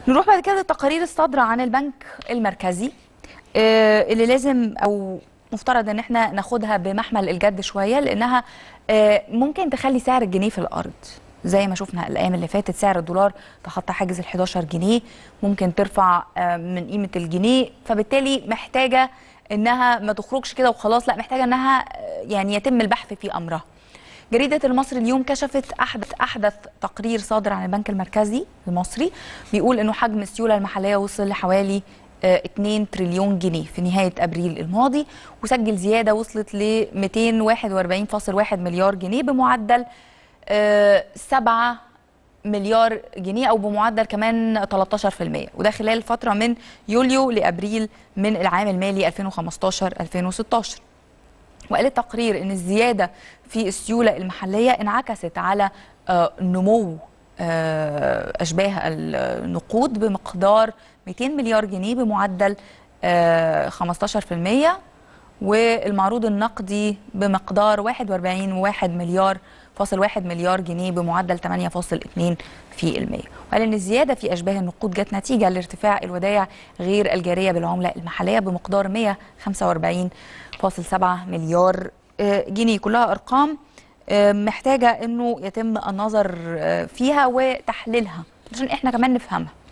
نروح بعد كده للتقارير الصادرة عن البنك المركزي آه، اللي لازم أو مفترض ان احنا ناخدها بمحمل الجد شوية لانها آه، ممكن تخلي سعر الجنيه في الارض زي ما شفنا الايام اللي فاتت سعر الدولار تخطى حاجز ال 11 جنيه ممكن ترفع آه، من قيمة الجنيه فبالتالي محتاجة انها ما تخرجش كده وخلاص لا محتاجة انها آه، يعني يتم البحث في امرها جريدة المصري اليوم كشفت أحدث أحدث تقرير صادر عن البنك المركزي المصري بيقول إنه حجم السيولة المحلية وصل لحوالي آه، 2 تريليون جنيه في نهاية أبريل الماضي وسجل زيادة وصلت ل 241.1 مليار جنيه بمعدل آه، 7 مليار جنيه او بمعدل كمان 13% وده خلال فتره من يوليو لابريل من العام المالي 2015 2016 وقال التقرير ان الزياده في السيوله المحليه انعكست على آه، نمو آه، اشباه النقود بمقدار 200 مليار جنيه بمعدل آه، 15% والمعروض النقدي بمقدار 41.1 مليار فاصل 1 مليار جنيه بمعدل 8.2 في المية وقال ان الزياده في اشباه النقود جت نتيجه لارتفاع الودائع غير الجاريه بالعمله المحليه بمقدار 145.7 مليار آه، جنيه كلها ارقام آه، محتاجه انه يتم النظر آه، فيها وتحليلها عشان احنا كمان نفهمها